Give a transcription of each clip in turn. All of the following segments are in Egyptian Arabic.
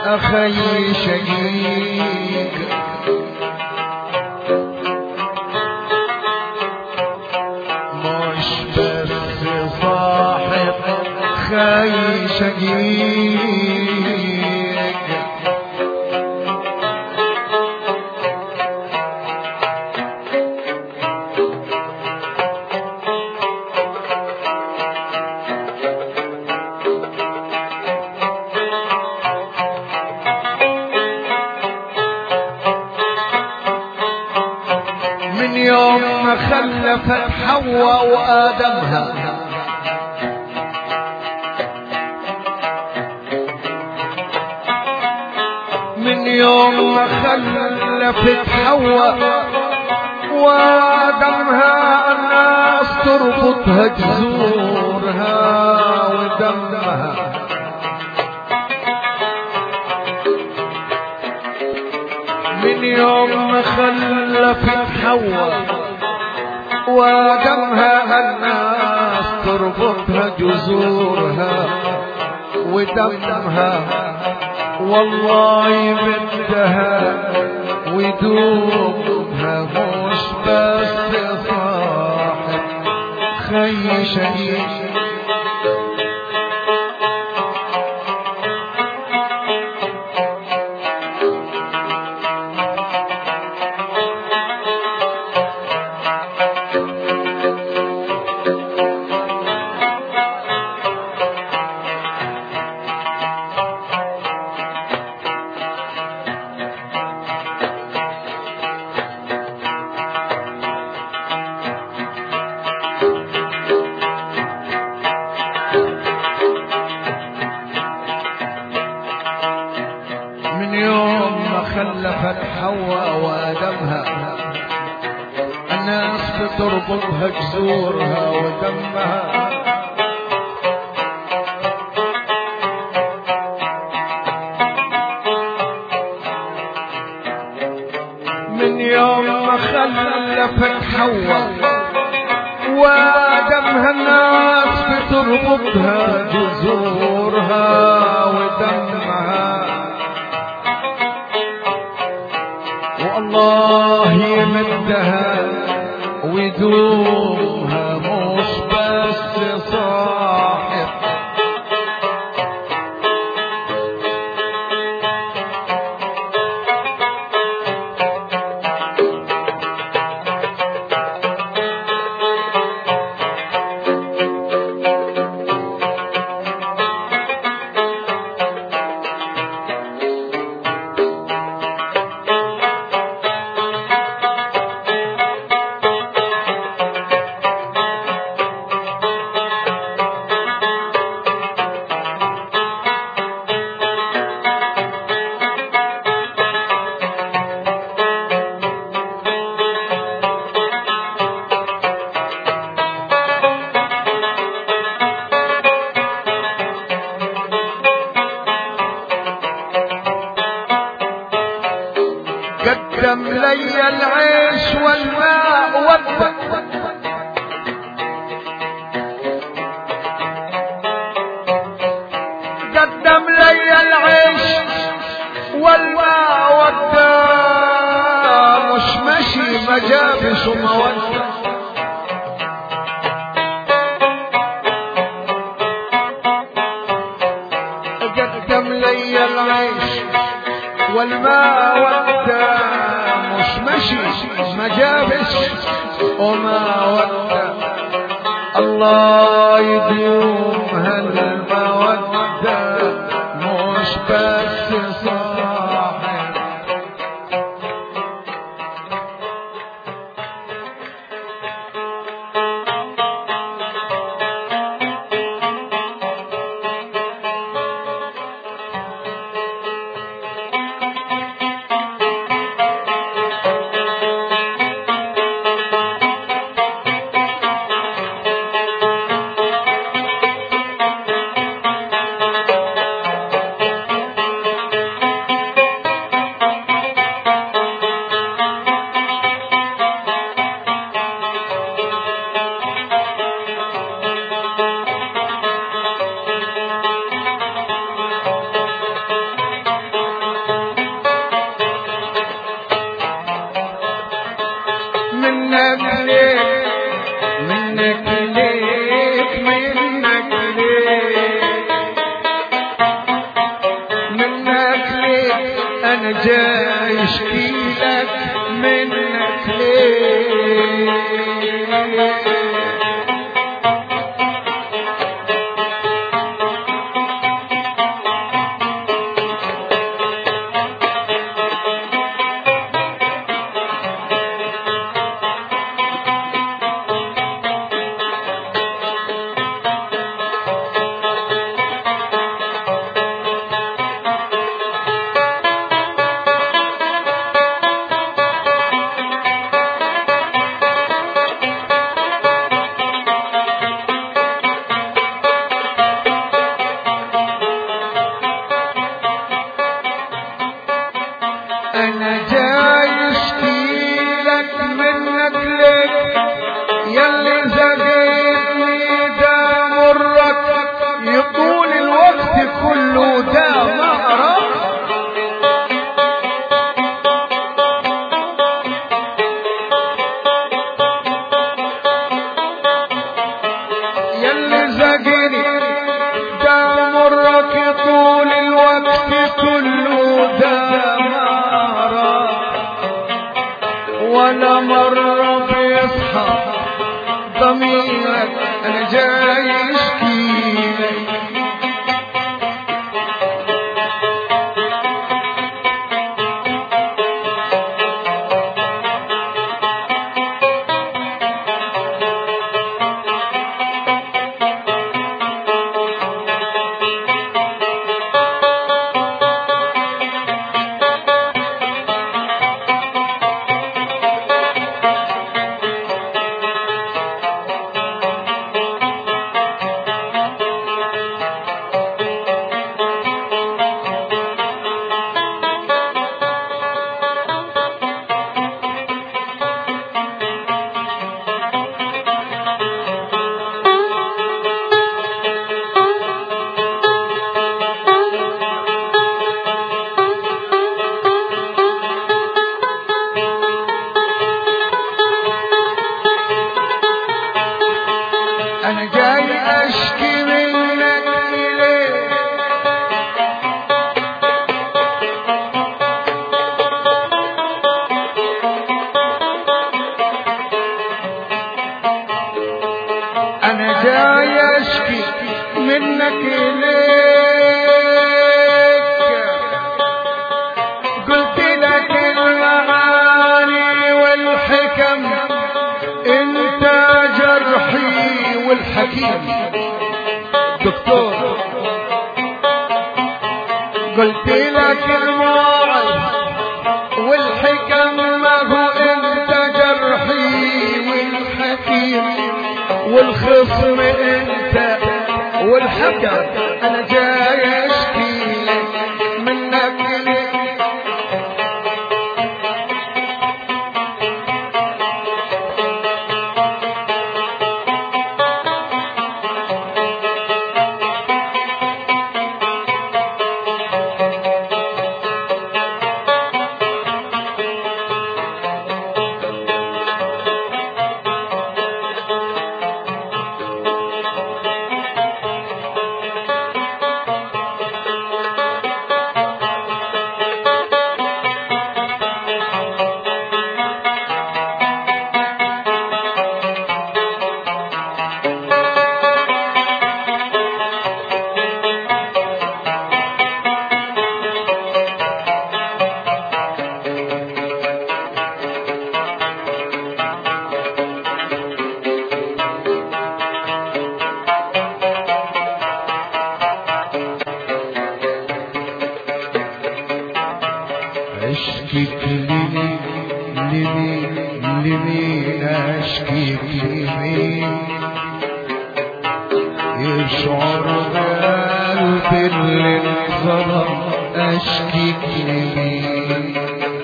أخي شقيق مش بس صاحب خي شقيق من يوم ما خلفت حواء وآدمها من يوم ما خلفت حواء وآدمها الناس تربطها جذورها ودمها من يوم ما خلفت حواء ودمها الناس تربطها جذورها ودمها والله بدها ودوبها مش بس صاحب خي شهيد من يوم ما خلفت حواء وادمها الناس بتربطها جذورها ودمها من يوم ما خلفت حواء ودمها الناس بتربطها جذورها ودمها والله يمدها ويدومها مش بس صاحب قدم لي العيش والماء والدم قدم لي العيش والماء والدم مش مشي ما جابش ومودة قدم لي العيش والماء والدم مش مشي ما جابش وما ودى الله يدوم هالمودة مش بس صاحب انا جاي اشكي لك منك ليه انا جاي اشكي لك منك لك يلي زقيتني ده مرك يطول الوقت كله ده مرة يلي زقني ده مرك يطول الوقت كله ده مرة ولا مرة بيصحى ضميرك انا جاي اشكي لك انا جاي اشكي منك اليه انا جاي اشكي منك اليك قلت لك المعاني والحكم انت جرحي والحكيم دكتور قلت لك الموعظ والحكم ما هو انت جرحي والحكيم والخصم انت والحكم انا جاي اشكي لك منك لك اشكيك لمين لمين لمين اشكيك لمين يشعر قلبي اللي انظلم اشكيك لمين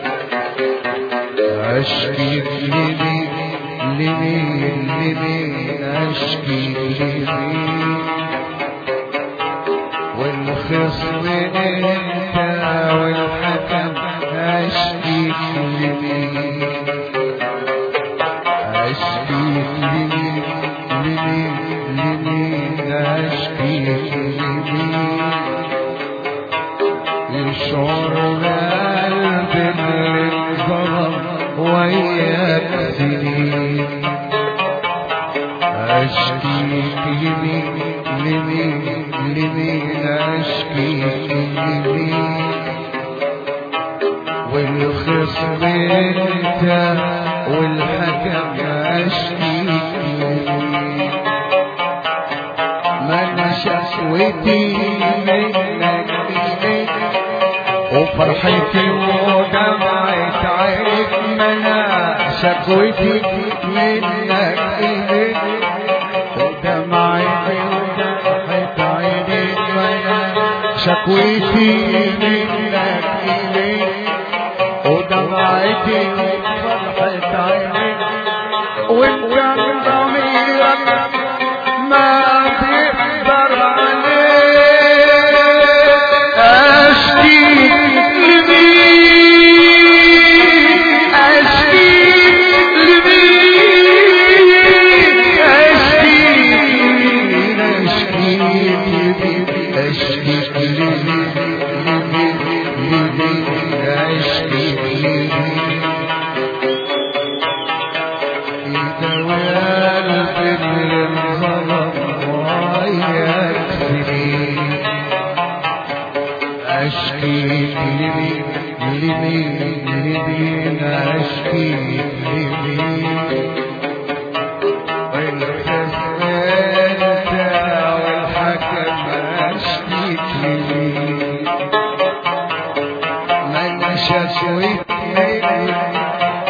اشكيك لمين لمين لمين اشكيك لمين والخصم انت والحكم اشكيك لمين اشكيك لمين لمين لمين اشكيك لمين يشعر والخصم انت والحكم اشكيك ما انا شكوتي منك اليك وفرحتي ودمعت عينك ما انا شكوتي منك اليك ودمعتي ودمعت عينك ما انا شكوتي منك اليك ودمعتي فرحت عينك وانت ضميرك ما تقدر عليه اشكي لمين اشكي لمين اشكي لمين اشكي لمين اشكي لمين لمين لمين اشكي لمين دوال في الظلم ويكفي أشكي لمين لمين لمين أشكي لمين والخصم أنت والحكم أشكيك لمين من شكويت منك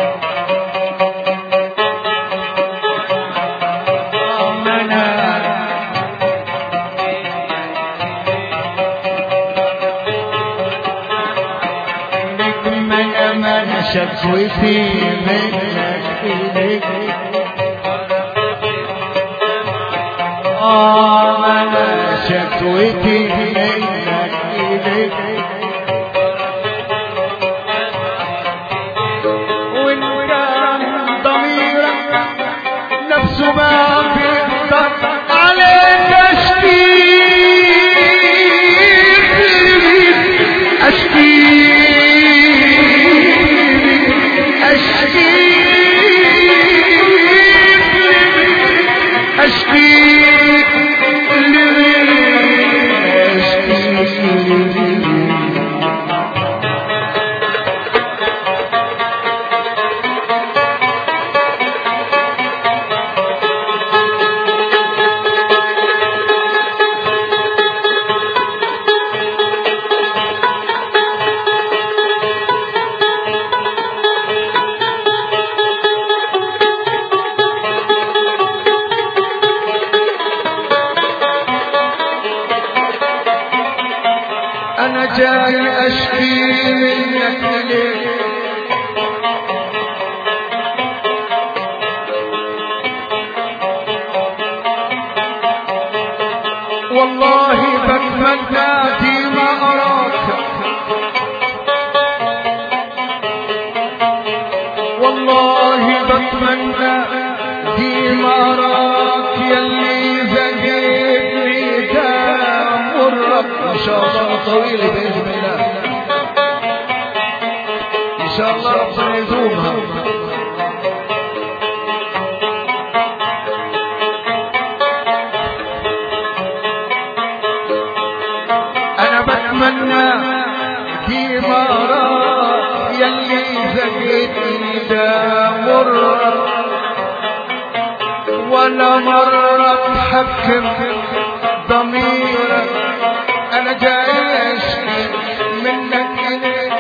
شكوتي منك إليك آه أنا شكوتي منك إليك وإن كان ضميرك نفسه ما بيقدر عليك أشكي أشكي أشكي أشكي أنا جاي أشكي منك ليه والله بتمنى فيما أراك والله بتمنى فيما أراك يلي زقيتني تامرك إن شاء الله طويل بإذن الله إن شاء الله ربنا يزومها انا بتمنى في مرة يلي زقتني ده مرة ولا مرة تحكم ضميرك انا جاي اشكي منك اليك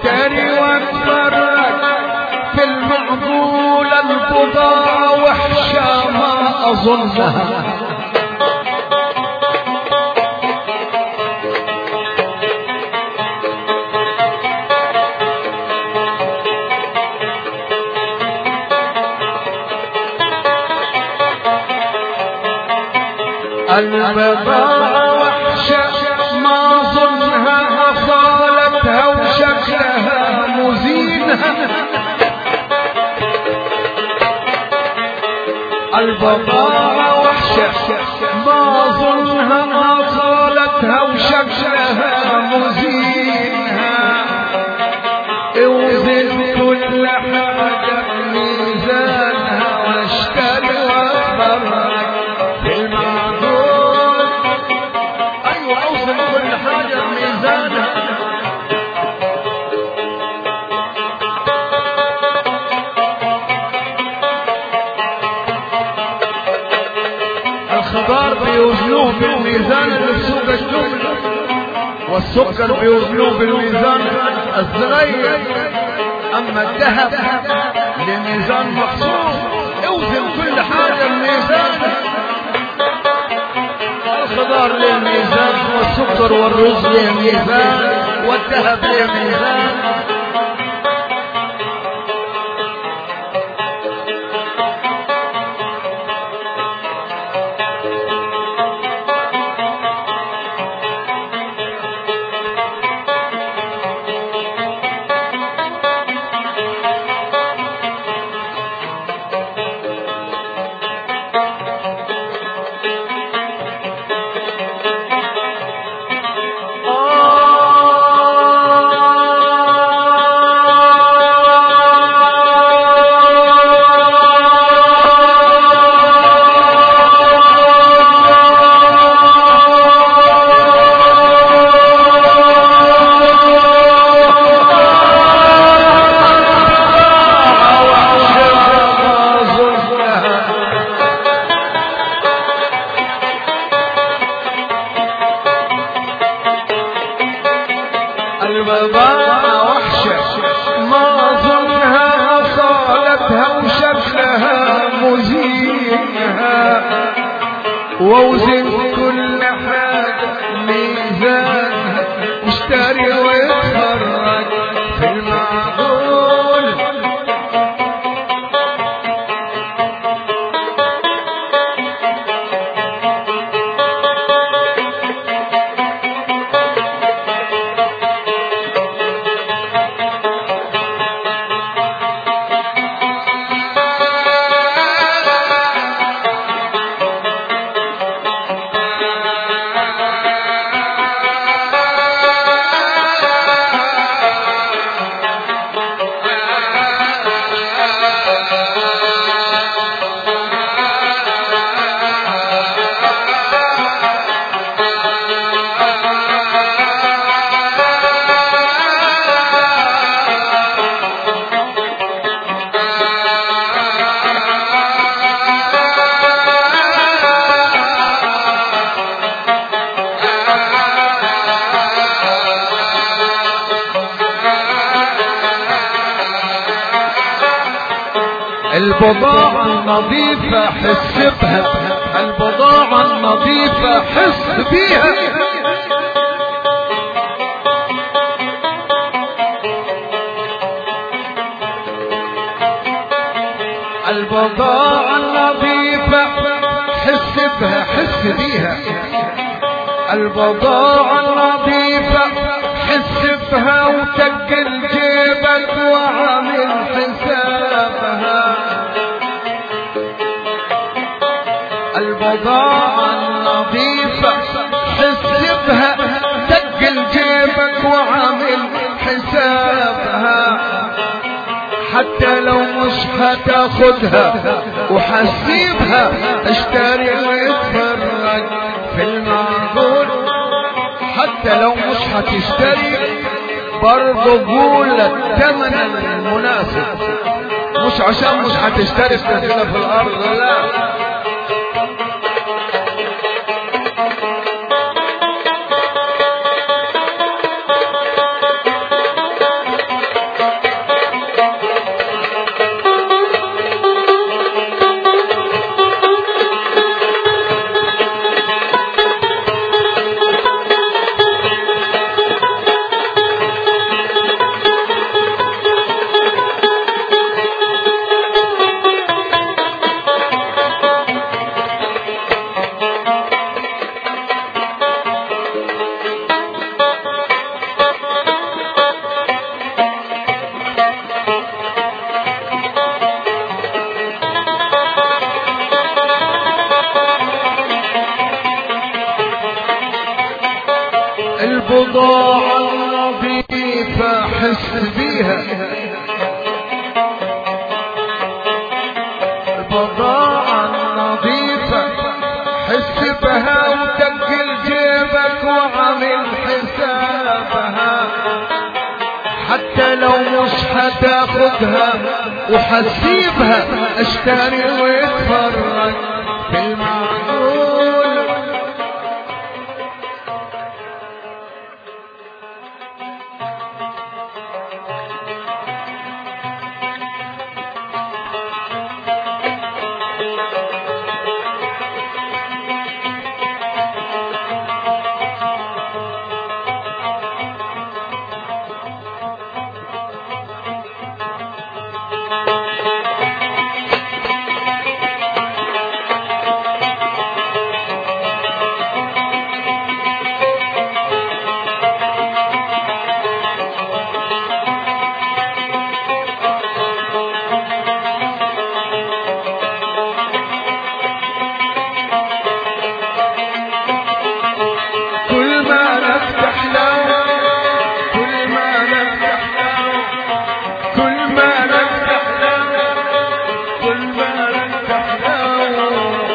اشتري واتفرج في المعقول البضاعة وحشة ما اظنها البضاعة وحشة ما ظنها أصالتها وشكلها مزينها البضاعة وحشة ما ظنها أصالتها وشكلها مزينها اوزن كل حاجة بميزانها واشتري واتفرج في المعقول ايوه اوصل كل حاجه بميزانها الخضار بيوزنوه بالميزان اللي في سوق الجملة والسكر بيوزنوه بالميزان الصغير اما الذهب لميزان مخصوص اوزن كل حاجة بميزان الخضار له ميزان والسكر والرز له ميزان والذهب له ميزان البضاعة وحشة ما ظنها أصالتها وشكلها مزينها ووزن كل حاجة ميزانها اشتري واتفرج في المعقول البضاعة النظيفة حس بها البضاعة النظيفة حس بيها البضاعة النظيفة حس بها حس بيها البضاعة النظيفة حس بها وتقل جيبك وعامل حسابها البضاعة النظيفة حس بها تقل جيبك وعامل حسابها حتى لو مش هتاخدها وحسيبها اشتري واتفرج في المعقول حتى لو مش هتشتري برضه قول الثمن المناسب مش عشان مش هتشتري كده في الارض لا حس بيها البضاعة النظيفة حس بها وتقل جيبك وعمل حسابها حتى لو مش حتاخدها وحسيبها اشتري واتفرج في المعقول كل ما نفتح له كل ما نفتح له كل ما نفتح له كل ما نفتح له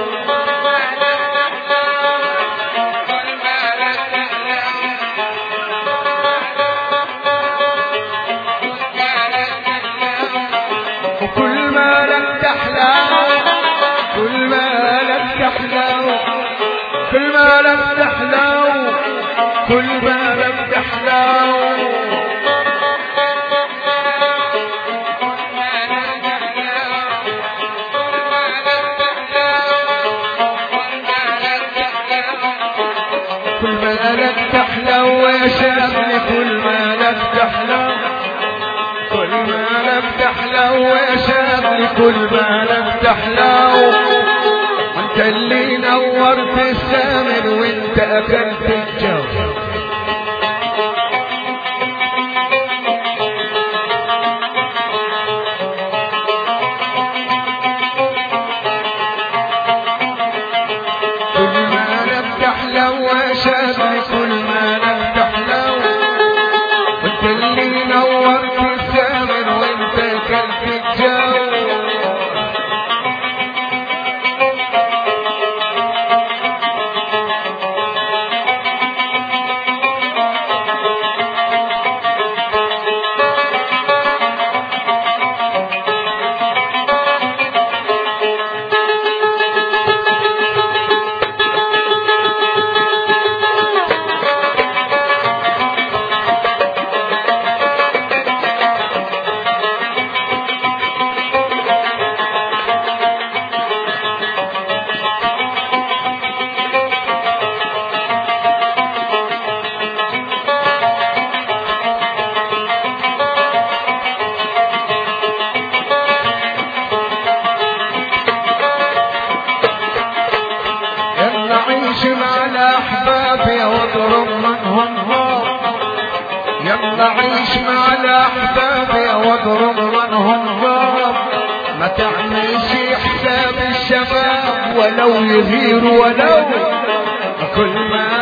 وكل ما لم تحلو كل ما لم تحلو كل ما لم تحلو كل ما لم تحلو كل ما لك تحلو يا شابني كل ما لك تحلو كل ما لك تحلو يا شابني كل ما لك تحلو وانت اللي نورت السامر وانت اكلت الجو كل ما لم تحلو يا شابني كل ما لم تحلو وانت اللي نورت السامر وانت اكلت الجو يلا عيش مع الأحباب يا واضرب منهم هار يلا عيش مع الأحباب يا واضرب منهم هار ما تعملش حساب الشباب ولو يغير ولو كل ما